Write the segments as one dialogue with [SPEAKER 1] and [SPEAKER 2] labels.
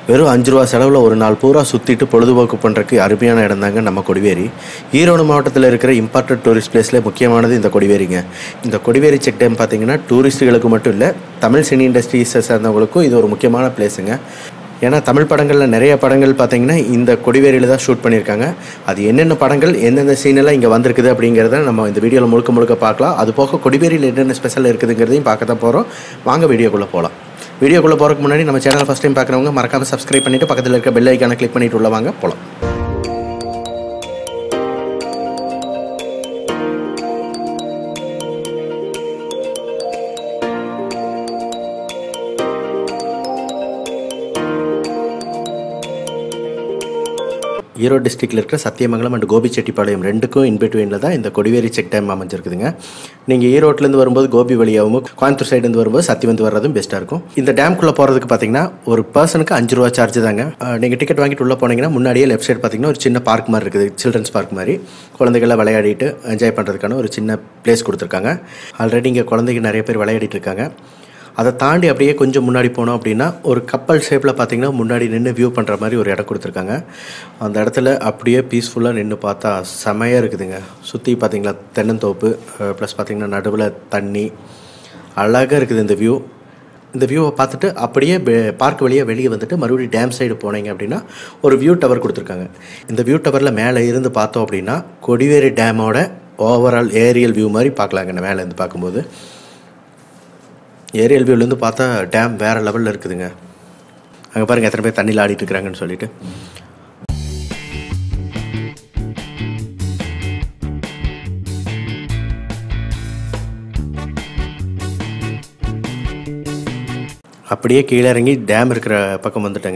[SPEAKER 1] வெறும் அஞ்சு ரூபா செலவில் ஒரு நாள் பூரா சுற்றிட்டு பொழுதுபோக்கு பண்ணுறதுக்கு அருமையான இடம் தாங்க நம்ம கொடிவேரி ஈரோடு மாவட்டத்தில் இருக்கிற இம்பார்ட்டன்ட் டூரிஸ்ட் பிளேஸில் முக்கியமானது இந்த கொடிவேரிங்க இந்த கொடிவேரி செக் டேம் பார்த்தீங்கன்னா டூரிஸ்ட்டுகளுக்கு மட்டும் இல்லை தமிழ் சினி இண்டஸ்ட்ரீஸை சேர்ந்தவங்களுக்கும் இது ஒரு முக்கியமான பிளேஸுங்க ஏன்னா தமிழ் படங்களில் நிறைய படங்கள் பார்த்தீங்கன்னா இந்த கொடிவேரியில் தான் ஷூட் பண்ணியிருக்காங்க அது என்னென்ன படங்கள் எந்தெந்த சீனெல்லாம் இங்கே வந்திருக்குது அப்படிங்கிறத நம்ம இந்த வீடியோவில் முழுக்க முழுக்க பார்க்கலாம் அது போக கொடிவேரியில் என்னென்ன ஸ்பெஷல் இருக்குதுங்கிறதையும் பார்க்க தான் போகிறோம் வாங்க வீடியோக்குள்ளே போகலாம் வீடியோக்குள்ளே போகிறதுக்கு முன்னாடி நம்ம சேனல் ஃபஸ்ட் டைம் பார்க்குறவங்க மறக்காமல் சப்ஸ்கிரைப் பண்ணிவிட்டு பக்கத்தில் இருக்க பெல் ஐக்கானை கிளிக் பண்ணிட்டு உள்ள வாங்க போகலாம் ஈரோடு டிஸ்ட்ரிக்டில் இருக்கிற சத்தியமங்கலம் அண்ட் கோபிச்செட்டிப்பாளையம் ரெண்டுக்கும் இன்பிட்வீனில் தான் இந்த கொடிவேரி செக் டேம் அமைஞ்சிருக்குதுங்க நீங்கள் ஈரோட்லேருந்து வரும்போது கோபி வழியாகவும் கோயம்புத்தூர் சைடுலேருந்து வரும்போது சத்தி வந்து வர்றதும் பெஸ்ட்டாக இருக்கும் இந்த டேம்குள்ளே போகிறதுக்கு பார்த்தீங்கன்னா ஒரு பர்சனுக்கு அஞ்சு ரூபா சார்ஜ் தாங்க நீங்கள் டிக்கெட் வாங்கிட்டு உள்ளே போனீங்கன்னா முன்னாடியே லெஃப்ட் சைடு பார்த்தீங்கன்னா ஒரு சின்ன பார்க் மாதிரி இருக்குது சில்ட்ரன்ஸ் பார்க் மாதிரி குழந்தைகளை விளையாடிட்டு என்ஜாய் பண்ணுறதுக்கான ஒரு சின்ன பிளேஸ் கொடுத்துருக்காங்க ஆல்ரெடி இங்கே குழந்தைங்க நிறைய பேர் விளையாடிட்டு இருக்காங்க அதை தாண்டி அப்படியே கொஞ்சம் முன்னாடி போனோம் அப்படின்னா ஒரு கப்பல் ஷேப்பில் பார்த்தீங்கன்னா முன்னாடி நின்று வியூ பண்ணுற மாதிரி ஒரு இடம் கொடுத்துருக்காங்க அந்த இடத்துல அப்படியே பீஸ்ஃபுல்லாக நின்று பார்த்தா செமையாக இருக்குதுங்க சுற்றி பார்த்தீங்களா தென்னந்தோப்பு ப்ளஸ் பார்த்தீங்கன்னா நடுவில் தண்ணி அழகாக இருக்குது இந்த வியூ இந்த வியூவை பார்த்துட்டு அப்படியே பார்க் வழியாக வெளியே வந்துட்டு மறுபடியும் டேம் சைடு போனீங்க அப்படின்னா ஒரு வியூ டவர் கொடுத்துருக்காங்க இந்த வியூ டவரில் மேலே இருந்து பார்த்தோம் அப்படின்னா கொடிவேரி டேமோட ஓவரால் ஏரியல் வியூ மாதிரி பார்க்கலாங்க இந்த மேலே இருந்து பார்க்கும்போது ஏரியல் வியூலேருந்து பார்த்தா டேம் வேறு லெவலில் இருக்குதுங்க அங்கே பாருங்கள் எத்தனை பேர் தண்ணியில் ஆடிட்டு இருக்கிறாங்கன்னு சொல்லிட்டு அப்படியே கீழே இறங்கி டேம் இருக்கிற பக்கம் வந்துட்டேங்க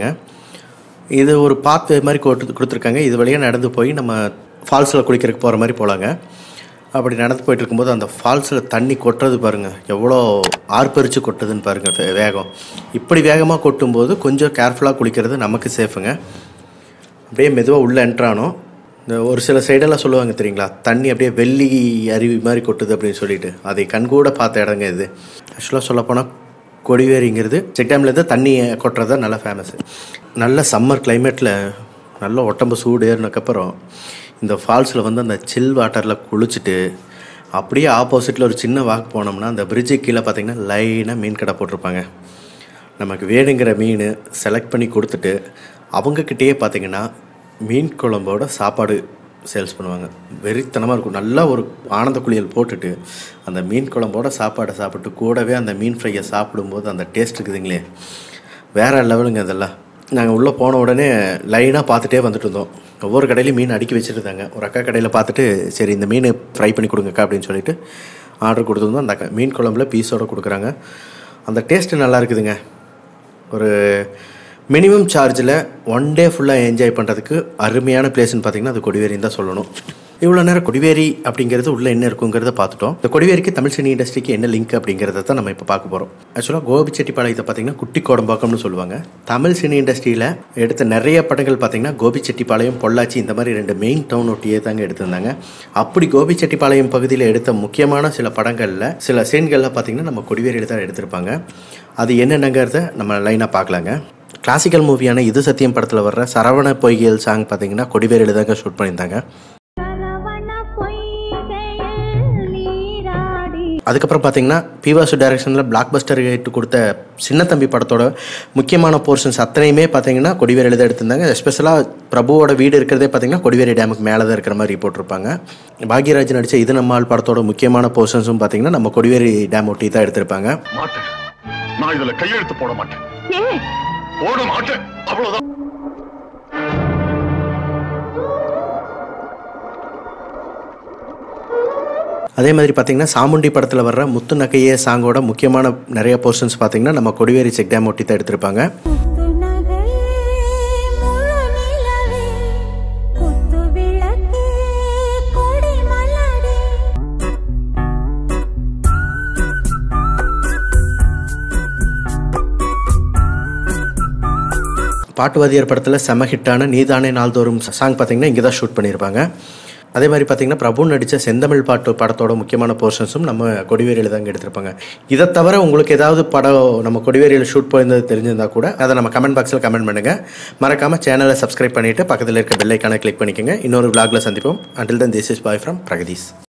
[SPEAKER 1] இது ஒரு பாத்து மாதிரி கொடுத்து கொடுத்துருக்காங்க இது வழியாக நடந்து போய் நம்ம ஃபால்ஸில் குளிக்கிறதுக்கு போகிற மாதிரி போகலாங்க அப்படி நடந்து போயிட்டு இருக்கும்போது அந்த ஃபால்ஸில் தண்ணி கொட்டுறது பாருங்கள் எவ்வளோ ஆர்ப்பரித்து கொட்டுதுன்னு பாருங்கள் வே- வேகம் இப்படி வேகமாக கொட்டும்போது கொஞ்சம் கேர்ஃபுல்லாக குளிக்கிறது நமக்கு சேஃபுங்க அப்படியே மெதுவாக உள்ளே என்ட்ரானோம் இந்த ஒரு சில சைடெல்லாம் சொல்லுவாங்க தெரியுங்களா தண்ணி அப்படியே வெள்ளி அருவி மாதிரி கொட்டுது அப்படின்னு சொல்லிட்டு அதை கண்கூட பார்த்த இடங்க இது ஆக்சுவலாக சொல்லப்போனால் கொடிவேரிங்கிறது செக் டேம்லேருந்து தண்ணி கொட்டுறது தான் நல்லா ஃபேமஸ் நல்ல சம்மர் கிளைமேட்டில் நல்ல உடம்பு சூடு ஏறினதுக்கப்புறம் இந்த ஃபால்ஸில் வந்து அந்த சில் வாட்டரில் குளிச்சுட்டு அப்படியே ஆப்போசிட்டில் ஒரு சின்ன வாக் போனோம்னா அந்த பிரிட்ஜு கீழே பார்த்தீங்கன்னா லைனாக மீன் கடை போட்டிருப்பாங்க நமக்கு வேணுங்கிற மீன் செலக்ட் பண்ணி கொடுத்துட்டு அவங்கக்கிட்டேயே பார்த்தீங்கன்னா மீன் குழம்போட சாப்பாடு சேல்ஸ் பண்ணுவாங்க வெறித்தனமாக இருக்கும் நல்லா ஒரு ஆனந்த குளியல் போட்டுட்டு அந்த மீன் குழம்போட சாப்பாடை சாப்பிட்டு கூடவே அந்த மீன் ஃப்ரையை சாப்பிடும்போது அந்த டேஸ்ட் இருக்குதுங்களே வேறு லெவலுங்க அதெல்லாம் நாங்கள் உள்ளே போன உடனே லைனாக பார்த்துட்டே வந்துட்டு இருந்தோம் ஒவ்வொரு கடையிலையும் மீன் அடுக்கி வச்சுருந்தாங்க ஒரு அக்கா கடையில் பார்த்துட்டு சரி இந்த மீன் ஃப்ரை பண்ணி கொடுங்கக்கா அப்படின்னு சொல்லிட்டு ஆர்டர் கொடுத்துருந்தோம் அந்த அக்கா மீன் குழம்புல பீஸோட கொடுக்குறாங்க அந்த டேஸ்ட்டு நல்லா இருக்குதுங்க ஒரு மினிமம் சார்ஜில் ஒன் டே ஃபுல்லாக என்ஜாய் பண்ணுறதுக்கு அருமையான பிளேஸ்னு பார்த்தீங்கன்னா அது கொடிவேரின்னு தான் சொல்லணும் இவ்வளோ நேரம் கொடிவேரி அப்படிங்கிறது உள்ளே என்ன இருக்குங்கிறத பார்த்துட்டோம் இந்த கொடிவேரிக்கு தமிழ் சினி இண்டஸ்ட்ரிக்கு என்ன லிங்க் அப்படிங்கிறத தான் நம்ம இப்போ பார்க்க போகிறோம் ஆக்சுவலாக கோபிச்செட்டிப்பாளையத்தை பார்த்தீங்கன்னா குட்டி கோடம்பாக்கம்னு சொல்லுவாங்க தமிழ் சினி இண்டஸ்ட்ரியில் எடுத்த நிறைய படங்கள் பார்த்தீங்கன்னா கோபிச்செட்டிப்பாளையம் பொள்ளாச்சி இந்த மாதிரி ரெண்டு மெயின் டவுன் ஒட்டியே தாங்க எடுத்திருந்தாங்க அப்படி கோபிச்செட்டிப்பாளையம் பகுதியில் எடுத்த முக்கியமான சில படங்களில் சில சீன்கள்லாம் பார்த்தீங்கன்னா நம்ம கொடிவேரியில் தான் எடுத்திருப்பாங்க அது என்னென்னங்கிறத நம்ம லைனாக பார்க்கலாங்க கிளாசிக்கல் மூவியான இது சத்தியம் படத்தில் வர்ற சரவண பொய்கியல் சாங் பார்த்தீங்கன்னா கொடிவேரியில் தாங்க ஷூட் பண்ணியிருந்தாங்க
[SPEAKER 2] சரவண பொய்கையில் நீராடி
[SPEAKER 1] அதுக்கப்புறம் பார்த்தீங்கன்னா பிவாசு டைரக்ஷனில் பிளாக் பஸ்டர் ஹிட் கொடுத்த சின்னத்தம்பி படத்தோட முக்கியமான போர்ஷன்ஸ் அத்தனையுமே பார்த்தீங்கன்னா கொடிவேரியில் தான் எடுத்திருந்தாங்க எஸ்பெஷலாக பிரபுவோட வீடு இருக்கிறதே பார்த்தீங்கன்னா கொடிவேரி டேமுக்கு மேலே தான் இருக்கிற மாதிரி போட்டிருப்பாங்க பாக்யராஜ் நடித்த இது நம்மால் படத்தோட முக்கியமான போர்ஷன்ஸும் பார்த்தீங்கன்னா நம்ம கொடிவேரி டேம் ஒட்டி தான் எடுத்திருப்பாங்க
[SPEAKER 3] மாட்டேன் நான் இதுல கையெழுத்து போட மாட்டேன்
[SPEAKER 2] ஏ
[SPEAKER 3] போட மாட்டேன் அவ்வளவுதான்
[SPEAKER 1] அதே மாதிரி பார்த்தீங்கன்னா சாமுண்டி படத்தில் வர்ற முத்து நகையே சாங்கோட முக்கியமான நிறைய போர்ஷன்ஸ் பார்த்தீங்கன்னா நம்ம கொடிவேரி செக் டேம் ஒட்டி தான் எடுத்திருப்பாங்க
[SPEAKER 2] முத்து நகை முழு நிலவே குத்து விளக்கு கொடி மலரே
[SPEAKER 1] பாட்டுவாதியார் படத்தில் செம ஹிட்டான நீதானே நாள்தோறும் சாங் பார்த்தீங்கன்னா இங்கே தான் ஷூட் பண்ணியிருப்பாங்க அதே மாதிரி பார்த்தீங்கன்னா பிரபு நடித்த செந்தமிழ் பாட்டு படத்தோட முக்கியமான போர்ஷன்ஸும் நம்ம கொடிவேரியில் தாங்க எடுத்திருப்பாங்க இதை தவிர உங்களுக்கு ஏதாவது படம் நம்ம கொடிவேரியில் ஷூட் போயிருந்தது தெரிஞ்சிருந்தா கூட அதை நம்ம கமெண்ட் பாக்ஸில் கமெண்ட் பண்ணுங்கள் மறக்காமல் சேனலை சப்ஸ்கிரைப் பண்ணிவிட்டு பக்கத்தில் இருக்க பெல் ஐக்கானை கிளிக் பண்ணிக்கோங்க இன்னொரு vlogல சந்திப்போம் until then this is bye from Pragadeesh